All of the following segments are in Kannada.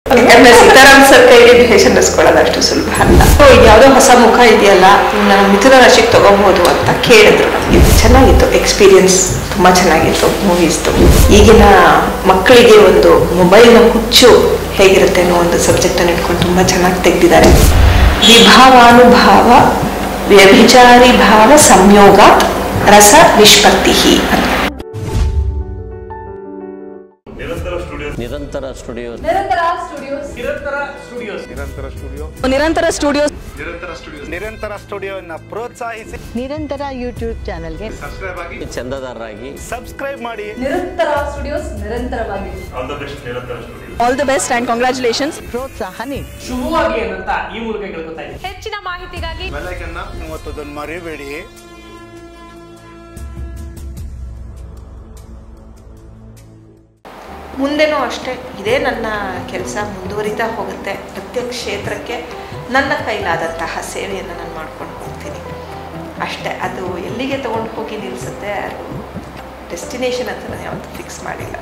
ಯಾಕಂದ್ರೆ ಸೀತಾರಾಮ್ ಸರ್ ಕೈಗೆ ಭೇಷ ಅನ್ನಿಸ್ಕೊಳ್ಳೋದು ಅಷ್ಟು ಸುಲಭ ಅಲ್ಲ ಸೊ ಇದು ಯಾವುದೋ ಹೊಸ ಮುಖ ಇದೆಯಲ್ಲ ನಾನು ಮಿಥುನ ರಾಶಿಗೆ ತಗೋಬಹುದು ಅಂತ ಕೇಳಿದ್ರು ನಮಗೆ ಚೆನ್ನಾಗಿತ್ತು ಎಕ್ಸ್ಪೀರಿಯನ್ಸ್ ತುಂಬಾ ಚೆನ್ನಾಗಿತ್ತು ಮೂವೀಸ್ದು ಈಗಿನ ಮಕ್ಕಳಿಗೆ ಒಂದು ಮೊಬೈಲ್ನ ಹುಚ್ಚು ಹೇಗಿರುತ್ತೆ ಅನ್ನೋ ಒಂದು ಸಬ್ಜೆಕ್ಟ್ ಅನ್ನು ಇಟ್ಕೊಂಡು ತುಂಬಾ ಚೆನ್ನಾಗಿ ತೆಗೆದಿದ್ದಾರೆ ವಿಭಾವಾನುಭಾವ ವ್ಯಭಿಚಾರಿ ಭಾವ ಸಂಯೋಗಾತ್ ರಸ ನಿಷ್ಪತ್ತಿ ಅಂತ ನಿರಂತರ ಸ್ಟುಡಿಯೋ ನಿರಂತರ ಸ್ಟುಡಿಯೋ ನಿರಂತರ ಸ್ಟುಡಿಯೋಸ್ ನಿರಂತರ ಸ್ಟುಡಿಯೋಸ್ ನಿರಂತರ ಸ್ಟುಡಿಯೋನ ಪ್ರೋತ್ಸಾಹಿಸಿ ನಿರಂತರ ಯೂಟ್ಯೂಬ್ ಚಾನಲ್ಗೆ ಚಂದದಾರರಾಗಿ ಸಬ್ಸ್ಕ್ರೈಬ್ ಮಾಡಿ ನಿರಂತರ ಸ್ಟುಡಿಯೋಸ್ ನಿರಂತರವಾಗಿ all the best Nirantara studio all the best and congratulations ಪ್ರೋತ್ಸಾಹ ನೀಡಿ ಶುಭವಾಗಲಿ ಅನ್ನಂತ ಈ ಮೂಲಕ ಕೇಳ್ಕೊತಾ ಇದ್ದೀನಿ ಹೆಚ್ಚಿನ ಮಾಹಿತಿಗಾಗಿ ಒತ್ತುದನ್ನು ಮರಿಬೇಡಿ ಮುಂದೆನೂ ಅಷ್ಟೇ ಇದೇ ನನ್ನ ಕೆಲಸ ಮುಂದುವರಿತಾ ಹೋಗುತ್ತೆ ಪ್ರತ್ಯೇಕ ಕ್ಷೇತ್ರಕ್ಕೆ ನನ್ನ ಕೈಲಾದಂತಹ ಸೇವೆಯನ್ನು ನಾನು ಮಾಡ್ಕೊಂಡು ಹೋಗ್ತೀನಿ ಅಷ್ಟೇ ಅದು ಎಲ್ಲಿಗೆ ತಗೊಂಡು ಹೋಗಿ ನಿಲ್ಲಿಸುತ್ತೆ ಅದು ಡೆಸ್ಟಿನೇಷನ್ ಅಂತ ನಾನು ಯಾವತ್ತೂ ಫಿಕ್ಸ್ ಮಾಡಿಲ್ಲ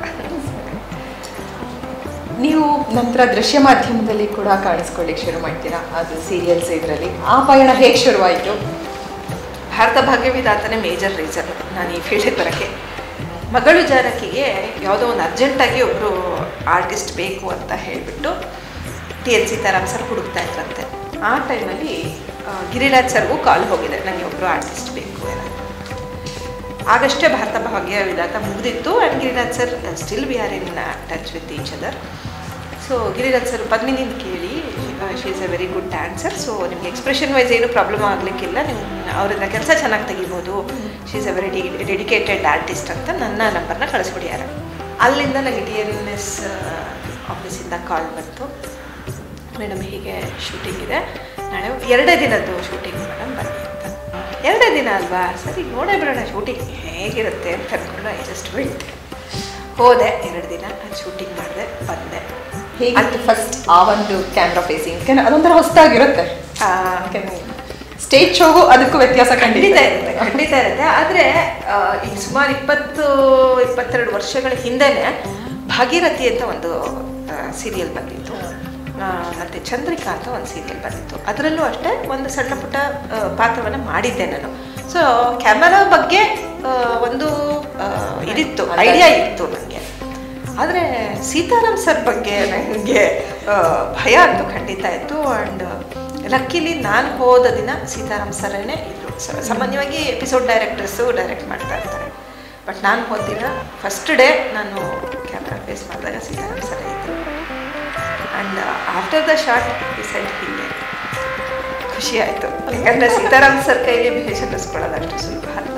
ನೀವು ನಂತರ ದೃಶ್ಯ ಮಾಧ್ಯಮದಲ್ಲಿ ಕೂಡ ಕಾಣಿಸ್ಕೊಳ್ಳಿಕ್ಕೆ ಶುರು ಮಾಡ್ತೀರಾ ಅದು ಸೀರಿಯಲ್ಸ್ ಇದರಲ್ಲಿ ಆ ಪಯಣ ಹೇಗೆ ಶುರುವಾಯಿತು ಭಾರತ ಭಾಗ್ಯವಿದಾತನೇ ಮೇಜರ್ ರೀಸನ್ ನಾನು ಈ ಫೀಲ್ಡಿಗೆ ಬರೋಕ್ಕೆ ಮಗಳು ಜಾನಕಿಗೆ ಯಾವುದೋ ಒಂದು ಅರ್ಜೆಂಟಾಗಿ ಒಬ್ಬರು ಆರ್ಟಿಸ್ಟ್ ಬೇಕು ಅಂತ ಹೇಳಿಬಿಟ್ಟು ಟಿ ಎನ್ ಸೀತಾರಾಮ್ ಸರ್ ಹುಡುಕ್ತಾ ಇದ್ರಂತೆ ಆ ಟೈಮಲ್ಲಿ ಆ, ಗಿರಿರಾಜ್ ಸರ್ಗೂ ಕಾಲ್ ಹೋಗಿದೆ ನನಗೆ ಒಬ್ಬರು ಆರ್ಟಿಸ್ಟ್ ಬೇಕು ಏನಾದ್ರು ಆಗಷ್ಟೇ ಭಾರತ ಭಾಗ್ಯ ವಿಧಾತ ಮುಗಿದಿತ್ತು and Giriraj sir still we are in touch with each other so Giriraj sir ಪದ್ಮಿನಿನ ಕೇಳಿ she is a very good dancer so ನಿಮ್ಗೆ ಎಕ್ಸ್ಪ್ರೆಷನ್ ವೈಸ್ ಏನು ಪ್ರಾಬ್ಲಮ್ ಆಗಲಿಕ್ಕಿಲ್ಲ ನೀವು ಅವರಿಂದ ಕೆಲಸ ಚೆನ್ನಾಗಿ ತೆಗಿಬೋದು she is a very dedicated artist ಅಂತ ನನ್ನ ನಂಬರ್ನ ಕಳಿಸ್ಬಿಡ್ಯಾರ ಅಲ್ಲಿಂದ ನನಗೆ ಟಿ ಎನ್ ಎಸ್ ಆಫೀಸಿಂದ ಕಾಲ್ ಬಂತು ಮೇಡಮ್ ಹೀಗೆ ಶೂಟಿಂಗ್ ಇದೆ ನಾಳೆ ಎರಡೇ ದಿನದ್ದು ಶೂಟಿಂಗ್ ಮೇಡಮ್ ಬನ್ನಿ ಅಂತ ಎರಡೇ ದಿನ ಅಲ್ವಾ ಸರಿ ನೋಡೇ ಬಿಡೋಣ ಶೂಟಿಂಗ್ ಹೇಗಿರುತ್ತೆ ಅಂತ ಅಂದ್ಕೊಂಡು ಐ ಜಸ್ಟ್ ವೆಂಟ್ ಹೋದೆ ಎರಡು ದಿನ ಶೂಟಿಂಗ್ ಮಾಡಿದೆ ಬಂದೆ ಹೇಗಿತ್ತು ಫಸ್ಟ್ ಆ ಒಂದು ಕ್ಯಾಮ್ರಾ ಫೇಸಿಂಗ್ ಯಾಕಂದ್ರೆ ಅದೊಂಥರ ಹೊಸದಾಗಿರುತ್ತೆ ಸ್ಟೇಜ್ ಶೋಗೂ ಅದಕ್ಕೂ ವ್ಯತ್ಯಾಸ ಖಂಡಿತ ಖಂಡಿತ ಇರುತ್ತೆ ಖಂಡಿತ ಇರುತ್ತೆ ಆದರೆ ಈಗ ಸುಮಾರು ಇಪ್ಪತ್ತು ಇಪ್ಪತ್ತೆರಡು ವರ್ಷಗಳ ಹಿಂದೆನೆ ಭಾಗೀರಥಿ ಅಂತ ಒಂದು ಸೀರಿಯಲ್ ಬಂದಿತ್ತು ಆ, ಮತ್ತೆ ಚಂದ್ರಿಕಾ ಅಂತ ಒಂದು ಸೀರಿಯಲ್ ಬಂದಿತ್ತು ಅದರಲ್ಲೂ ಅಷ್ಟೇ ಒಂದು ಸಣ್ಣ ಪುಟ್ಟ ಪಾತ್ರವನ್ನು ಮಾಡಿದ್ದೆ ನಾನು ಸೊ ಕ್ಯಾಮರಾ ಬಗ್ಗೆ ಆ, ಒಂದು ಆ, ಇದಿತ್ತು ಐಡಿಯಾ ಇತ್ತು ನನಗೆ ಆದರೆ ಸೀತಾರಾಮ್ ಸರ್ ಬಗ್ಗೆ ನನಗೆ ಭಯ ಅಂತೂ ಖಂಡಿತ ಇತ್ತು ಆ್ಯಂಡ್ ಲಕ್ಕಿಲಿ ನಾನು ಹೋದ ದಿನ ಸೀತಾರಾಮ್ ಸರೇ ಇದ್ರು ಸ- ಸಾಮಾನ್ಯವಾಗಿ ಎಪಿಸೋಡ್ ಡೈರೆಕ್ಟರ್ಸು ಡೈರೆಕ್ಟ್ ಮಾಡ್ತಾ ಇರ್ತಾರೆ ಬಟ್ ನಾನು ಹೋದ ದಿನ ಫಸ್ಟ್ ಡೇ ನಾನು ಕ್ಯಾಮ್ರಾ ಫೇಸ್ ಮಾಡಿದಾಗ ಸೀತಾರಾಮ್ ಸರ್ ಇದ್ರು and after the short decide ಹೀಗೆ ಖುಷಿ ಆಯಿತು ಯಾಕಂದರೆ ಸೀತಾರಾಮ್ ಸರ್ ಕೈಗೆ ಭೇಷ ಅನ್ನಿಸ್ಕೊಳ್ಳೋದು ಅಷ್ಟು ಸುಲಭ ಅಲ್ಲ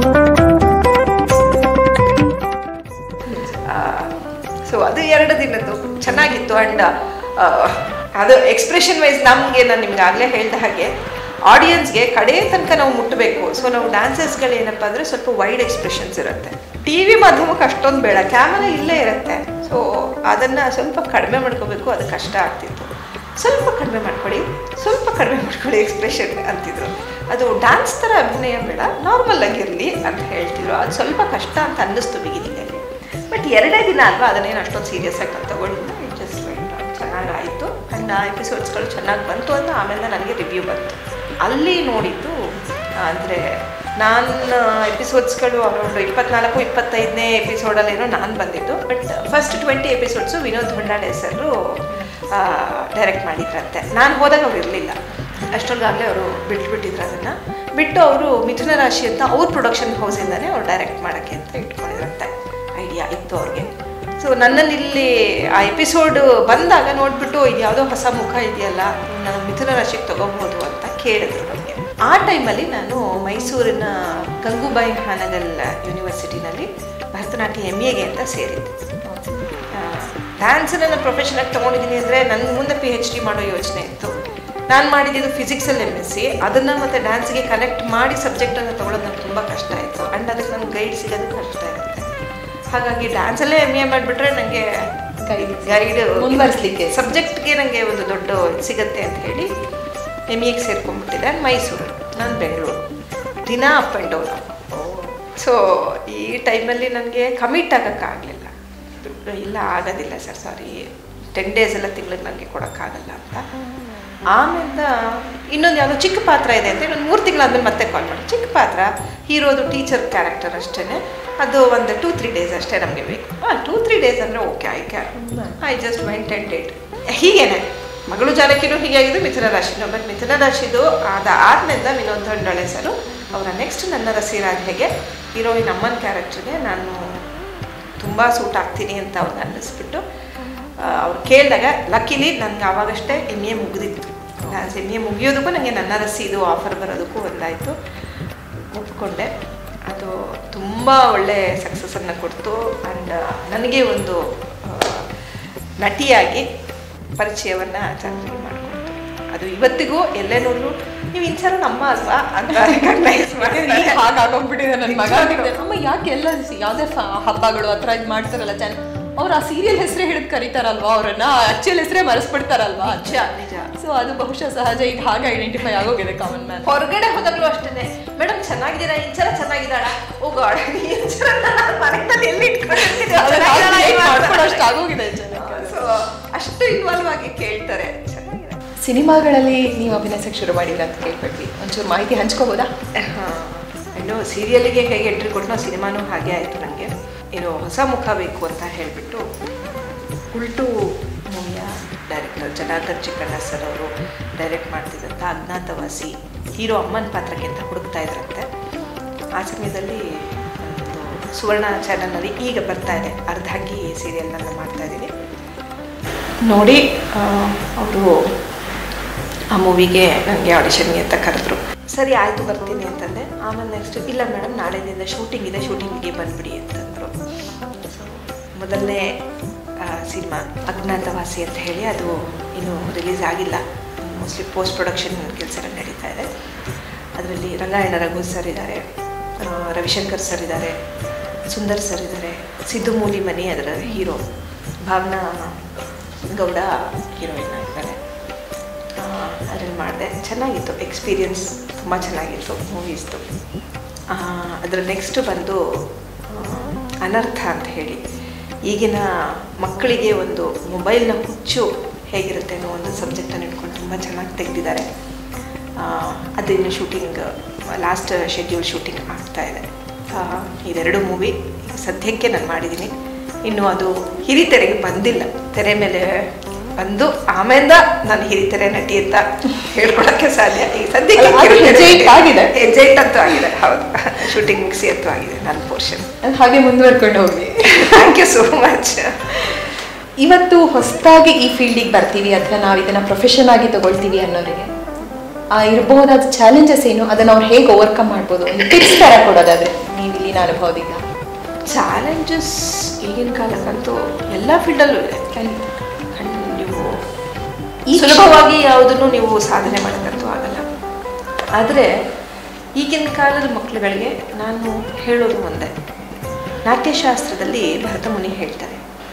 ಸೊ ಅದು ಎರಡು ದಿನದ್ದು ಚೆನ್ನಾಗಿತ್ತು ಆ್ಯಂಡ್ ಅದು ಎಕ್ಸ್ಪ್ರೆಷನ್ ವೈಸ್ ನಮಗೆ ನಾನು ನಿಮ್ಗೆ ಆಗಲೇ ಹೇಳ್ದ ಹಾಗೆ ಆಡಿಯನ್ಸ್ಗೆ ಕಡೆ ತನಕ ನಾವು ಮುಟ್ಟಬೇಕು ಸೊ ನಾವು ಡ್ಯಾನ್ಸಸ್ಗಳು ಏನಪ್ಪ ಅಂದರೆ ಸ್ವಲ್ಪ ವೈಡ್ ಎಕ್ಸ್ಪ್ರೆಷನ್ಸ್ ಇರುತ್ತೆ ಟಿ ವಿ ಮಾಧ್ಯಮಕ್ಕೆ ಅಷ್ಟೊಂದು ಬೇಡ ಕ್ಯಾಮರಾ ಇಲ್ಲೇ ಇರುತ್ತೆ ಸೊ ಅದನ್ನು ಸ್ವಲ್ಪ ಕಡಿಮೆ ಮಾಡ್ಕೋಬೇಕು ಅದು ಕಷ್ಟ ಆಗ್ತಿತ್ತು ಸ್ವಲ್ಪ ಕಡಿಮೆ ಮಾಡ್ಕೊಳ್ಳಿ ಸ್ವಲ್ಪ ಕಡಿಮೆ ಮಾಡ್ಕೊಳ್ಳಿ ಎಕ್ಸ್ಪ್ರೆಷನ್ ಅಂತಿದ್ರು ಅದು ಡ್ಯಾನ್ಸ್ ಥರ ಅಭಿನಯ ಬೇಡ ನಾರ್ಮಲ್ ಆಗಿರಲಿ ಅಂತ ಹೇಳ್ತಿದ್ರು ಅದು ಸ್ವಲ್ಪ ಕಷ್ಟ ಅಂತ ಅನ್ನಿಸ್ತು ಬಿಗಿನಿಂಗಲ್ಲಿ ಬಟ್ ಎರಡೇ ದಿನ ಅಲ್ವಾ ಅದನ್ನೇನು ಅಷ್ಟೊಂದು ಸೀರಿಯಸ್ ಆಗಿ ತಗೊಂಡಿಲ್ಲ ಜಸ್ಟ್ ಚೆನ್ನಾಗಾಯಿತು ಆ್ಯಂಡ್ ಆ ಎಪಿಸೋಡ್ಸ್ಗಳು ಚೆನ್ನಾಗಿ ಬಂತು ಅಂತ ಆಮೇಲೆ ನನಗೆ ರಿವ್ಯೂ ಬಂತು ಅಲ್ಲಿ ನೋಡಿದ್ದು ಅಂದರೆ ನಾನು ಎಪಿಸೋಡ್ಸ್ಗಳು ಅರೌಂಡ್ ಇಪ್ಪತ್ನಾಲ್ಕು ಇಪ್ಪತ್ತೈದನೇ ಎಪಿಸೋಡಲ್ಲೇನೋ ನಾನು ಬಂದಿದ್ದು but first twenty episodes Vinod Bhandade ಹೆಸರು ಡೈರೆಕ್ಟ್ ಮಾಡಿದ್ರಂತೆ ನಾನು ಹೋದಾಗ ಅವ್ರು ಇರಲಿಲ್ಲ ಅಷ್ಟೊಂದಾಗಲೇ ಅವರು ಬಿಟ್ಬಿಟ್ಟಿದ್ರು ಅದನ್ನು ಬಿಟ್ಟು ಅವರು ಮಿಥುನ ರಾಶಿ ಅಂತ ಅವ್ರ ಪ್ರೊಡಕ್ಷನ್ ಹೌಸಿಂದನೇ ಅವ್ರು ಡೈರೆಕ್ಟ್ ಮಾಡೋಕ್ಕೆ ಅಂತ ಇಟ್ಕೊಂಡಿದ್ರಂತೆ ಐಡಿಯಾ ಇತ್ತು ಅವ್ರಿಗೆ ಸೊ ನನ್ನಲ್ಲಿ ಇಲ್ಲಿ ಆ ಎಪಿಸೋಡ್ ಬಂದಾಗ ನೋಡ್ಬಿಟ್ಟು ಇದು ಯಾವುದೋ ಹೊಸ ಮುಖ ಇದೆಯಲ್ಲ ನಾನು ಮಿಥುನ ರಾಶಿಗೆ ತಗೋಬೋದು ಅಂತ ಕೇಳಿದ್ರು ನನಗೆ ಆ ಟೈಮಲ್ಲಿ ನಾನು ಮೈಸೂರಿನ ಗಂಗೂಬಾಯಿ ಹಾನಗಲ್ ಯೂನಿವರ್ಸಿಟಿನಲ್ಲಿ ಭರತನಾಟ್ಯ ಎಮ್ ಎಗೆ ಅಂತ ಸೇರಿದ್ದೆ ಡ್ಯಾನ್ಸನ್ನ ನಾನು ಪ್ರೊಫೆಷನಾಗಿ ತೊಗೊಂಡಿದ್ದೀನಿ ಅಂದರೆ ನನ್ನ ಮುಂದೆ ಪಿ ಎಚ್ ಡಿ ಮಾಡೋ ಯೋಚನೆ ಇತ್ತು ನಾನು ಮಾಡಿದ್ದು ಫಿಸಿಕ್ಸಲ್ಲಿ ಎಮ್ ಎಸ್ ಸಿ ಅದನ್ನು ಮತ್ತು ಡ್ಯಾನ್ಸ್ಗೆ ಕನೆಕ್ಟ್ ಮಾಡಿ ಸಬ್ಜೆಕ್ಟನ್ನು ತೊಗೊಳೋದು ನಂಗೆ ತುಂಬ ಕಷ್ಟ ಆಯಿತು ಆ್ಯಂಡ್ ಅದಕ್ಕೆ ನನಗೆ ಗೈಡ್ ಸಿಗೋದು ಕಷ್ಟ ಇರುತ್ತೆ ಹಾಗಾಗಿ ಡ್ಯಾನ್ಸಲ್ಲೇ ಎಮ್ ಎ ಮಾಡಿಬಿಟ್ರೆ ನನಗೆ Guide. ಗೈಡ್ ಮುಂದುವರಿಸ್ಲಿಕ್ಕೆ. ಸಬ್ಜೆಕ್ಟ್ಗೆ ನನಗೆ ಒಂದು ದೊಡ್ಡ ಇದ್ ಸಿಗತ್ತೆ ಅಂತ ಹೇಳಿ ಎಮ್ ಎಗೆ ಸೇರ್ಕೊಂಡ್ಬಿಟ್ಟಿದ್ದೆ ಆ್ಯಂಡ್ ಮೈಸೂರು ನಾನು ಬೆಂಗಳೂರು ದಿನ ಅಪ್ ಆ್ಯಂಡ್ ಡೌನ್ ಸೊ ಈ ಟೈಮಲ್ಲಿ ನನಗೆ ಕಮಿಟ್ ಆಗೋಕ್ಕಾಗಲಿಲ್ಲ ಇಲ್ಲ ಆಗೋದಿಲ್ಲ ಸರ್ ಸಾರಿ ಟೆನ್ ಡೇಸ್ ಎಲ್ಲ ತಿಂಗಳಿಗೆ ನನಗೆ ಕೊಡೋಕ್ಕಾಗಲ್ಲ ಅಂತ ಆಮೇಲೆ ಇನ್ನೊಂದು ಯಾವುದೋ ಚಿಕ್ಕ ಪಾತ್ರ ಇದೆ ಅಂತ ಇನ್ನೊಂದು ಮೂರು ತಿಂಗಳಾದ್ಮೇಲೆ ಮತ್ತೆ ಕಾಲ್ ಮಾಡಿ ಚಿಕ್ಕ ಪಾತ್ರ ಹೀರೋದು ಟೀಚರ್ ಕ್ಯಾರೆಕ್ಟರ್ ಅಷ್ಟೇ ಅದು ಒಂದು ಟೂ ತ್ರೀ ಡೇಸ್ ಅಷ್ಟೇ ನಮಗೆ ಬೇಕು ಹಾಂ ಟೂ ತ್ರೀ ಡೇಸ್ ಅಂದರೆ okay I can I just went and date ಹೀಗೇನೆ ಮಗಳು ಜಾನಕಿನೂ ಹೀಗಾಗಿದೆ ಮಿಥುನ ರಾಶಿನೂ ಬಟ್ ಮಿಥುನ ರಾಶಿದು ಅದಾದ್ಮೇಲೆ ವಿನೋದ್ ದೊಂಡೊಳೆ ಸರು ಅವರ ನೆಕ್ಸ್ಟ್ ನನ್ನ ರಸಿರಾಧೆಗೆ ಹೀರೋಯಿನ್ ಅಮ್ಮನ ಕ್ಯಾರೆಕ್ಟರ್ಗೆ ನಾನು ತುಂಬ ಸೂಟ್ ಆಗ್ತೀನಿ ಅಂತ ಅವ್ರಿಗೆ ಅನ್ನಿಸ್ಬಿಟ್ಟು ಅವ್ರು ಕೇಳಿದಾಗ ಲಕ್ಕಿಲಿ ನನಗೆ ಆವಾಗಷ್ಟೇ ಎಮ್ ಎ ಮುಗಿದಿತ್ತು ನಾನು ಎಮ್ ಎ ಮುಗಿಯೋದಕ್ಕೂ ನನಗೆ ನನ್ನ ರಸೀದು ಆಫರ್ ಬರೋದಕ್ಕೂ ಒಂದಾಯಿತು ಒಪ್ಕೊಂಡೆ ಅದು ತುಂಬ ಒಳ್ಳೆ ಸಕ್ಸಸ್ಸನ್ನು ಕೊಡ್ತು ಆ್ಯಂಡ್ ನನಗೆ ಒಂದು ಆ, ನಟಿಯಾಗಿ ಪರಿಚಯವನ್ನು ಜನರಿಗೆ ಮಾಡಿಕೊಡ್ತು ಅದು ಇವತ್ತಿಗೂ ಎಲ್ಲೇ ನೋಡಲು ನೀವು ಇನ್ಸಲ ನಮ್ಮ ಅಲ್ವಾ ಅಂತ ರೆಕಗ್ನೈಸ್ ಮಾಡಿದ್ದಾರೆ ಹಾಗಾಗೋಗ್ಬಿಟ್ಟಿದೆ ನನ್ನ ಮಗ ಅಮ್ಮ ಯಾಕೆ ಎಲ್ಲ ಸಿ- ಯಾವ್ದೇ ಫ- ಹಬ್ಬಗಳು ಆ ಥರ ಇದು ಮಾಡ್ತಾರಲ್ಲ ಜನ ಅವ್ರು ಆ ಸೀರಿಯಲ್ ಹೆಸರೇ ಹಿಡಿದು ಕರೀತಾರಲ್ವಾ ಅವರನ್ನ ಆಕ್ಚುಯಲ್ ಹೆಸರೇ ಮರೆಸ್ಬಿಡ್ತಾರಲ್ವಾ ನಿಜ ನಿಜ ಸೊ ಅದು ಬಹುಶಃ ಸಹಜ ಈಗ ಹಾಗೆ ಐಡೆಂಟಿಫೈ ಆಗೋಗಿದೆ ಕಾಮನ್ ಮ್ಯಾನ್ ಹೊರಗಡೆ ಹೋದಾಗಲೂ ಅಷ್ಟೇ ಮೇಡಮ್ ಚೆನ್ನಾಗಿದ್ದೀರಾ ಇಂಚರ ಚೆನ್ನಾಗಿದ್ದಾಳ ಓ ಗಾಡ್ ಇಂಚರ ಮನೆಯಲ್ಲಿ ಎಲ್ಲಿ ಇಟ್ಕೊಂಡಿರ್ತೀನಿ ಮಾಡ್ಕೊಳ್ಳೋಷ್ಟು ಆಗೋಗಿದೆ ಜನಕ್ಕೆ ಸೊ ಅಷ್ಟು ಇನ್ವಾಲ್ವ್ ಆಗಿ ಕೇಳ್ತಾರೆ ಚೆನ್ನಾಗಿದೆ ಸಿನಿಮಾಗಳಲ್ಲಿ ನೀವು ಅಭಿನಯಿಸಕ್ಕೆ ಶುರು ಮಾಡಿದ್ರ ಅಂತ ಕೇಳ್ಬಿಟ್ವಿ ಒಂಚೂರು ಮಾಹಿತಿ ಹಂಚ್ಕೋಬೋದಾ ಇನ್ನು ಸೀರಿಯಲಿಗೆ ಹೇಗೆ ಎಂಟ್ರಿ ಕೊಟ್ಟನೋ ಸಿನಿಮಾನೂ ಹಾಗೆ ಆಯಿತು ನನಗೆ ಏನು ಹೊಸ ಮುಖ ಬೇಕು ಅಂತ ಹೇಳಿಬಿಟ್ಟು ಉಲ್ಟು ಮೂವಿಯ ಡೈರೆಕ್ಟರ್ ಜನಾರ್ದನ್ ಚಿಕ್ಕಣ್ಣ ಸರ್ ಅವರು ಡೈರೆಕ್ಟ್ ಮಾಡ್ತಿದ್ದಂಥ ಅಜ್ಞಾತವಾಸಿ ಹೀರೋ ಅಮ್ಮನ ಪಾತ್ರಕ್ಕೆ ಅಂತ ಹುಡುಕ್ತಾ ಇದ್ರಂತೆ ಆ ಸಮಯದಲ್ಲಿ ಒಂದು ಸುವರ್ಣ ಚಾನಲ್ನಲ್ಲಿ ಈಗ ಬರ್ತಾ ಇದೆ ಅರ್ಧಾಂಗಿ ಸೀರಿಯಲ್ನ ಮಾಡ್ತಾ ಇದ್ದೀನಿ ನೋಡಿ ಅವರು ಆ ಮೂವಿಗೆ ನನಗೆ ಆಡಿಷನ್ಗೆ ಅಂತ ಕರೆದ್ರು ಸರಿ ಆಯಿತು ಬರ್ತೀನಿ ಅಂತಂದೆ ಆಮೇಲೆ ನೆಕ್ಸ್ಟ್ ಇಲ್ಲ ಮೇಡಮ್ ನಾಳೆದಿಂದ ಶೂಟಿಂಗ್ ಇದೆ ಶೂಟಿಂಗಿಗೆ ಬಂದ್ಬಿಡಿ ಅಂತಂದರು ಸೊ ಮೊದಲನೇ ಸಿನಿಮಾ ಅಜ್ಞಾತವಾಸಿ ಅಂತ ಹೇಳಿ ಅದು ಇನ್ನೂ ರಿಲೀಸ್ ಆಗಿಲ್ಲ ಮೋಸ್ಟ್ಲಿ ಪೋಸ್ಟ್ ಪ್ರೊಡಕ್ಷನ್ ಕೆಲಸ ನಡೀತಾ ಇದೆ ಅದರಲ್ಲಿ ರಂಗಾಯಣ ರಘು ಸರ್ ಇದ್ದಾರೆ ಆ, ರವಿಶಂಕರ್ ಸರ್ ಇದ್ದಾರೆ ಸುಂದರ್ ಸರ್ ಇದ್ದಾರೆ ಸಿದ್ದು ಮೂಲಿಮನಿ ಅದರ ಹೀರೋ ಭಾವನಾ ಗೌಡ ಹೀರೋಯಿನ್ ಆಗಿದ್ದಾರೆ ಅದನ್ನು ಮಾಡಿದೆ ಚೆನ್ನಾಗಿತ್ತು ಎಕ್ಸ್ಪೀರಿಯನ್ಸ್ ತುಂಬ ಚೆನ್ನಾಗಿತ್ತು ಮೂವೀಸ್ದು ಅದರ ನೆಕ್ಸ್ಟ್ ಬಂದು ಆ, ಅನರ್ಥ ಅಂತ ಹೇಳಿ ಈಗಿನ ಮಕ್ಕಳಿಗೆ ಒಂದು ಮೊಬೈಲ್ನ ಹುಚ್ಚು ಹೇಗಿರುತ್ತೆ ಅನ್ನೋ ಒಂದು ಸಬ್ಜೆಕ್ಟನ್ನು ಇಟ್ಕೊಂಡು ತುಂಬ ಚೆನ್ನಾಗಿ ತೆಗೆದಿದ್ದಾರೆ ಅದಿನ್ನು ಶೂಟಿಂಗ್ ಲಾಸ್ಟ್ ಶೆಡ್ಯೂಲ್ ಶೂಟಿಂಗ್ ಆಗ್ತಾ ಇದೆ ಆ, ಇದೆರಡು ಮೂವಿ ಸದ್ಯಕ್ಕೆ ನಾನು ಮಾಡಿದ್ದೀನಿ ಇನ್ನು ಅದು ಹಿರಿತೆರೆಗೆ ಬಂದಿಲ್ಲ ತೆರೆ ಮೇಲೆ ಬಂದು ಆಮೇಲೆ ನಾನು ಹಿರಿತೆರೆ ನಟಿ ಅಂತ ಹೇಳ್ಕೊಳಕ್ಕೆ ಸಾಧ್ಯ ಈಗ ಸದ್ಯಕ್ಕೆ ಅಲ್ಲ, ಅದು ಹೆಜ್ಜೆ ಇಟ್ಟು ಆಗಿದೆ. ಹೆಜ್ಜೆ ಇಟ್ಟಂತೂ ಆಗಿದೆ ಹೌದು ಶೂಟಿಂಗ್ ಮುಗಿಸಿ ಅಂತೂ ಆಗಿದೆ ನನ್ನ ಪೋರ್ಷನ್ ಅದು ಹಾಗೆ ಮುಂದುವರ್ಕೊಂಡು ಹೋಗಿ ಥ್ಯಾಂಕ್ ಯು ಸೋ ಮಚ್ ಇವತ್ತು ಹೊಸದಾಗಿ ಈ ಫೀಲ್ಡಿಗೆ ಬರ್ತೀವಿ ಅಥವಾ ನಾವು ಇದನ್ನ ಪ್ರೊಫೆಷನ್ ಆಗಿ ತಗೊಳ್ತೀವಿ ಅನ್ನೋರಿಗೆ ಆ ಇರಬಹುದಾದ ಚಾಲೆಂಜಸ್ ಏನು ಅದನ್ನ ಅವ್ರು ಹೇಗೆ ಓವರ್ಕಮ್ ಮಾಡ್ಬೋದು ಒಂದು ಟಿಪ್ಸ್ ತರ ಕೊಡೋದಾದ್ರೆ ನೀವು ಇಲ್ಲಿನ ಅನುಭವದಿಂದ ಚಾಲೆಂಜಸ್ ಈಗಿನ ಕಾಲಕ್ಕಂತೂ ಎಲ್ಲ ಫೀಲ್ಡಲ್ಲೂ ಇದೆ ಖಂಡ್- ನೀವು ಈ ಸುಲಭವಾಗಿ ಯಾವುದನ್ನು ನೀವು ಸಾಧನೆ ಮಾಡೋಕ್ಕಂತೂ ಆಗಲ್ಲ ಆದರೆ ಈಗಿನ ಕಾಲದ ಮಕ್ಕಳುಗಳಿಗೆ ನಾನು ಹೇಳೋದು ಒಂದೇ ನಾಟ್ಯಶಾಸ್ತ್ರದಲ್ಲಿ ಭರತಮುನಿ ಹೇಳ್ತಾರೆ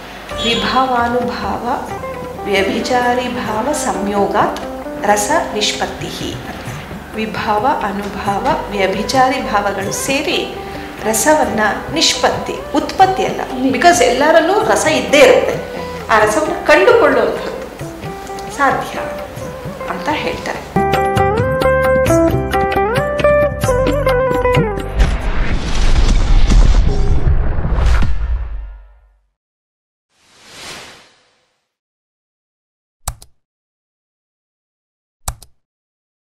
ವಿಭಾವಾನುಭಾವ ವ್ಯಭಿಚಾರಿ ಭಾವ ಸಂಯೋಗಾತ್ ರಸ ನಿಷ್ಪತ್ತಿ ವಿಭಾವ ಅನುಭಾವ ವ್ಯಭಿಚಾರಿ ಭಾವಗಳು ಸೇರಿ ರಸವನ್ನ ನಿಷ್ಪತ್ತಿ ಉತ್ಪತ್ತಿ ಅಲ್ಲ ಬಿಕಾಸ್ ಎಲ್ಲರಲ್ಲೂ ರಸ ಇದ್ದೇ ಇರುತ್ತೆ ಆ ರಸವನ್ನು ಕಂಡುಕೊಳ್ಳುವಂಥದ್ದು ಸಾಧ್ಯ ಅಂತ ಹೇಳ್ತಾರೆ